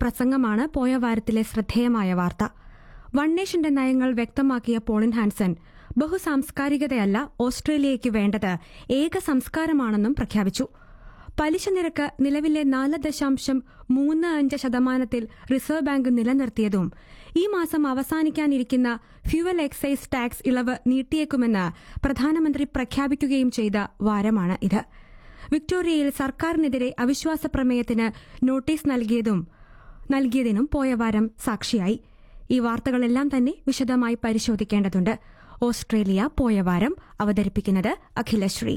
പ്രസംഗമാണ് പോയ വാരത്തിലെ ശ്രദ്ധേയമായ വാർത്ത വൺ നേഷന്റെ നയങ്ങൾ വ്യക്തമാക്കിയ പോളിൻ ഹാൻസൺ ബഹുസാംസ്കാരികതയല്ല ഓസ്ട്രേലിയയ്ക്ക് വേണ്ടത് ഏക സംസ്കാരമാണെന്നും പ്രഖ്യാപിച്ചു പലിശ നിരക്ക് നിലവിലെ നാല് ദശാംശം മൂന്ന് അഞ്ച് ശതമാനത്തിൽ റിസർവ് ബാങ്ക് നിലനിർത്തിയതും ഈ മാസം അവസാനിക്കാനിരിക്കുന്ന ഫ്യുവൽ എക്സൈസ് ടാക്സ് ഇളവ് നീട്ടിയേക്കുമെന്ന് പ്രധാനമന്ത്രി പ്രഖ്യാപിക്കുകയും ചെയ്ത വാരമാണ് ഇത് വിക്ടോറിയയിൽ സർക്കാരിനെതിരെ അവിശ്വാസ പ്രമേയത്തിന് നോട്ടീസ് നൽകിയതും നൽകിയതിനും പോയ വാരം സാക്ഷിയായി ഈ വാർത്തകളെല്ലാം തന്നെ വിശദമായി പരിശോധിക്കേണ്ടതുണ്ട് ഓസ്ട്രേലിയ പോയ വാരം അവതരിപ്പിക്കുന്നത് അഖിലശ്രീ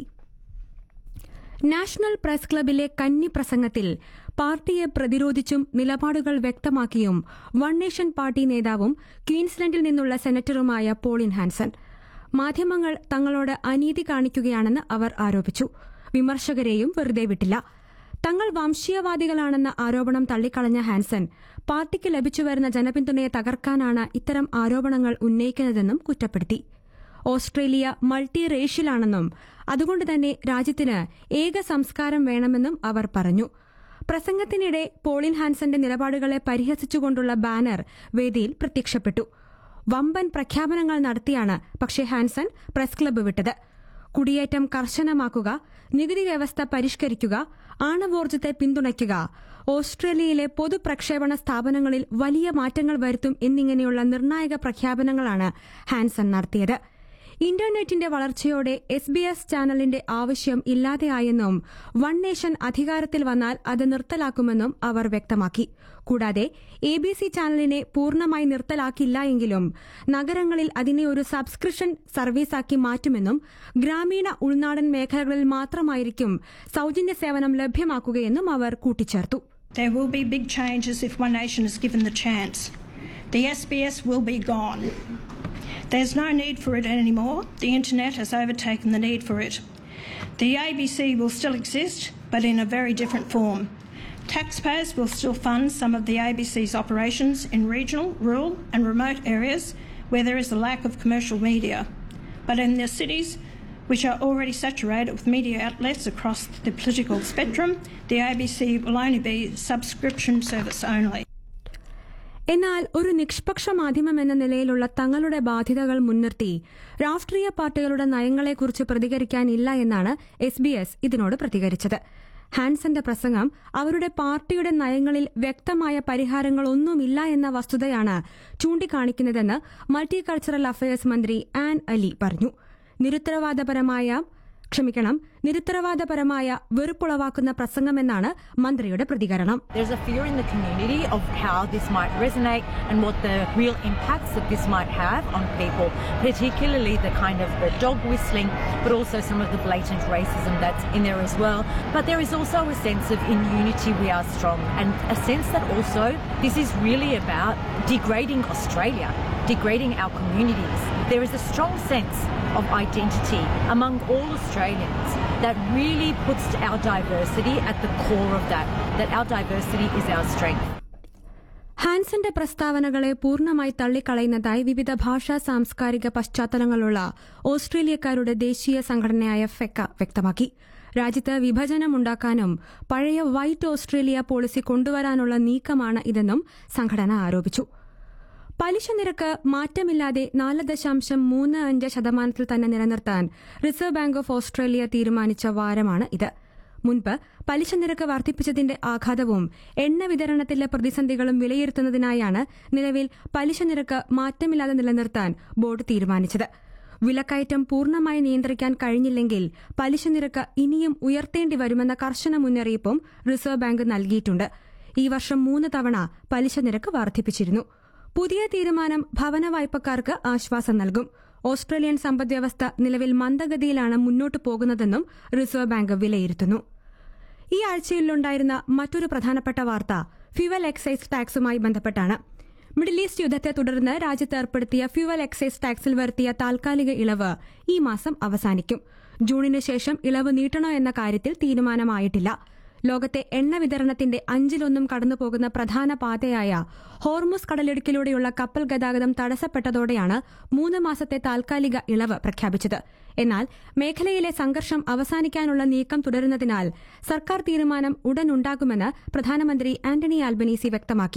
നാഷണൽ പ്രസ് ക്ലബിലെ കന്നി പ്രസംഗത്തിൽ പാർട്ടിയെ പ്രതിരോധിച്ചും നിലപാടുകൾ വ്യക്തമാക്കിയും വൺ നേഷൻ പാർട്ടി നേതാവും ക്വീൻസ്ലൻഡിൽ നിന്നുള്ള സെനറ്ററുമായ പോളിൻ ഹാൻസൺ മാധ്യമങ്ങൾ തങ്ങളോട് അനീതി കാണിക്കുകയാണെന്ന് അവർ ആരോപിച്ചു വിമർശകരെയും വെറുതെ വിട്ടില്ല തങ്ങൾ വംശീയവാദികളാണെന്ന ആരോപണം തള്ളിക്കളഞ്ഞ ഹാൻസൺ പാർട്ടിക്ക് ലഭിച്ചുവരുന്ന ജനപിന്തുണയെ തകർക്കാനാണ് ഇത്തരം ആരോപണങ്ങൾ ഉന്നയിക്കുന്നതെന്നും കുറ്റപ്പെടുത്തി ഓസ്ട്രേലിയ മൾട്ടി റേഷ്യലാണെന്നും അതുകൊണ്ട് തന്നെ രാജ്യത്തിന് ഏക സംസ്കാരം വേണമെന്നും അവർ പറഞ്ഞു പ്രസംഗത്തിനിടെ പോളിൻ ഹാൻസന്റെ നിലപാടുകളെ പരിഹസിച്ചുകൊണ്ടുള്ള ബാനർ വേദിയിൽ പ്രത്യക്ഷപ്പെട്ടു വമ്പൻ പ്രഖ്യാപനങ്ങൾ നടത്തിയാണ് പക്ഷേ ഹാൻസൺ പ്രസ് ക്ലബ്ബ് വിട്ടത് കുടിയേറ്റം കർശനമാക്കുക നികുതി വ്യവസ്ഥ പരിഷ്കരിക്കുക ആണവോർജ്ജത്തെ പിന്തുണയ്ക്കുക ഓസ്ട്രേലിയയിലെ പൊതുപ്രക്ഷേപണ സ്ഥാപനങ്ങളിൽ വലിയ മാറ്റങ്ങൾ വരുത്തും എന്നിങ്ങനെയുള്ള നിർണായക പ്രഖ്യാപനങ്ങളാണ് ഹാൻസൺ നടത്തിയത് ഇന്റർനെറ്റിന്റെ വളർച്ചയോടെ എസ് ബി എസ് ചാനലിന്റെ ആവശ്യം ഇല്ലാതെയായെന്നും വൺ നേഷൻ അധികാരത്തിൽ വന്നാൽ അത് നിർത്തലാക്കുമെന്നും അവർ വ്യക്തമാക്കി കൂടാതെ എ ബി സി ചാനലിനെ പൂർണ്ണമായി നിർത്തലാക്കില്ല എങ്കിലും നഗരങ്ങളിൽ അതിനെ ഒരു സബ്സ്ക്രിപ്ഷൻ സർവീസാക്കി മാറ്റുമെന്നും ഗ്രാമീണ ഉൾനാടൻ മേഖലകളിൽ മാത്രമായിരിക്കും സൌജന്യ സേവനം ലഭ്യമാക്കുകയെന്നും അവർ കൂട്ടിച്ചേർത്തു There will be big changes if One Nation is given the chance. The SBS will be gone. There's no need for it anymore. The internet has overtaken the need for it. The ABC will still exist, but in a very different form. Taxpayers will still fund some of the ABC's operations in regional, rural, and remote areas where there is a lack of commercial media. But in the cities, which are already saturated with media outlets across the political spectrum, the ABC will only be subscription service only. എന്നാൽ ഒരു നിഷ്പക്ഷ മാധ്യമം എന്ന നിലയിലുള്ള തങ്ങളുടെ ബാധ്യതകൾ മുൻനിർത്തി രാഷ്ട്രീയ പാർട്ടികളുടെ നയങ്ങളെക്കുറിച്ച് പ്രതികരിക്കാനില്ല എന്നാണ് എസ് ബി എസ് ഇതിനോട് പ്രതികരിച്ചത് ഹാൻസന്റെ പ്രസംഗം അവരുടെ പാർട്ടിയുടെ നയങ്ങളിൽ വ്യക്തമായ പരിഹാരങ്ങളൊന്നുമില്ല എന്ന വസ്തുതയാണ് ചൂണ്ടിക്കാണിക്കുന്നതെന്ന് മൾട്ടി കൾച്ചറൽ അഫയേഴ്സ് മന്ത്രി ആൻ അലി പറഞ്ഞു നിരുത്തരവാദപരമായ ക്ഷമിക്കണം നിരുത്തരവാദപരമായ വെറുപ്പുളവാക്കുന്ന പ്രസംഗമെന്നാണ് മന്ത്രിയുടെ പ്രതികരണം There's a fear in the community of how this might resonate and what the real impacts that this might have on people, particularly the kind of the dog whistling, but also some of the blatant racism that's in there as well. But there is also a sense of in unity we are strong and a sense that also this is really about degrading Australia, degrading our communities. There is a strong sense of identity among all Australians that really puts our diversity at the core of that, that our diversity is our strength. ഹാൻസന്റെ പ്രസ്താവനകളെ പൂർണ്ണമായി തള്ളിക്കളയുന്നതായി വിവിധ ഭാഷാ സാംസ്കാരിക പശ്ചാത്തലങ്ങളുള്ള ഓസ്ട്രേലിയക്കാരുടെ ദേശീയ സംഘടനയായ ഫെക്ക വ്യക്തമാക്കി രാജ്യത്ത് വിഭജനമുണ്ടാക്കാനും പഴയ white Australia policy കൊണ്ടുവരാനുള്ള നീക്കമാണ് ഇതെന്നും സംഘടന ആരോപിച്ചു പലിശ നിരക്ക് മാറ്റമില്ലാതെ നാല് ദശാംശം മൂന്ന് അഞ്ച് ശതമാനത്തിൽ തന്നെ നിലനിർത്താൻ റിസർവ് ബാങ്ക് ഓഫ് ഓസ്ട്രേലിയ തീരുമാനിച്ച വാരമാണ് ഇത് മുൻപ് പലിശ നിരക്ക് വർദ്ധിപ്പിച്ചതിന്റെ ആഘാതവും എണ്ണ വിതരണത്തിലെ പ്രതിസന്ധികളും വിലയിരുത്തുന്നതിനായാണ് നിലവിൽ പലിശ നിരക്ക് മാറ്റമില്ലാതെ നിലനിർത്താൻ ബോർഡ് തീരുമാനിച്ചത് വിലക്കയറ്റം പൂർണ്ണമായി നിയന്ത്രിക്കാൻ കഴിഞ്ഞില്ലെങ്കിൽ പലിശ നിരക്ക് ഇനിയും ഉയർത്തേണ്ടി വരുമെന്ന കർശന മുന്നറിയിപ്പും റിസർവ് ബാങ്ക് നൽകിയിട്ടുണ്ട് ഈ വർഷം മൂന്ന് തവണ പലിശ നിരക്ക് വർദ്ധിപ്പിച്ചിരുന്നു പുതിയ തീരുമാനം ഭവന വായ്പക്കാർക്ക് ആശ്വാസം നൽകും ഓസ്ട്രേലിയൻ സമ്പദ്വ്യവസ്ഥ നിലവിൽ മന്ദഗതിയിലാണ് മുന്നോട്ടു പോകുന്നതെന്നും റിസർവ് ബാങ്ക് വിലയിരുത്തുന്നു ഈ ആഴ്ചയിലുണ്ടായിരുന്ന മറ്റൊരു പ്രധാനപ്പെട്ട വാർത്ത ഫ്യുവൽ എക്സൈസ് ടാക്സുമായി ബന്ധപ്പെട്ടാണ് മിഡിൽ ഈസ്റ്റ് യുദ്ധത്തെ തുടർന്ന് രാജ്യത്ത് ഏർപ്പെടുത്തിയ ഫ്യുവൽ എക്സൈസ് ടാക്സിൽ വരുത്തിയ താൽക്കാലിക ഇളവ് ഈ മാസം അവസാനിക്കും ജൂണിന് ശേഷം ഇളവ് നീട്ടണോ എന്ന കാര്യത്തിൽ തീരുമാനമായിട്ടില്ല ലോകത്തെ എണ്ണ വിതരണത്തിന്റെ അഞ്ചിലൊന്നും കടന്നുപോകുന്ന പ്രധാന പാതയായ ഹോർമുസ് കടലിടുക്കിലൂടെയുള്ള കപ്പൽ ഗതാഗതം തടസ്സപ്പെട്ടതോടെയാണ് മൂന്ന് മാസത്തെ താൽക്കാലിക ഇളവ് പ്രഖ്യാപിച്ചത് എന്നാൽ മേഖലയിലെ സംഘർഷം അവസാനിക്കാനുള്ള നീക്കം തുടരുന്നതിനാൽ സർക്കാർ തീരുമാനം ഉടനുണ്ടാകുമെന്ന് പ്രധാനമന്ത്രി ആന്റണി ആൽബനീസി വ്യക്തമാക്കി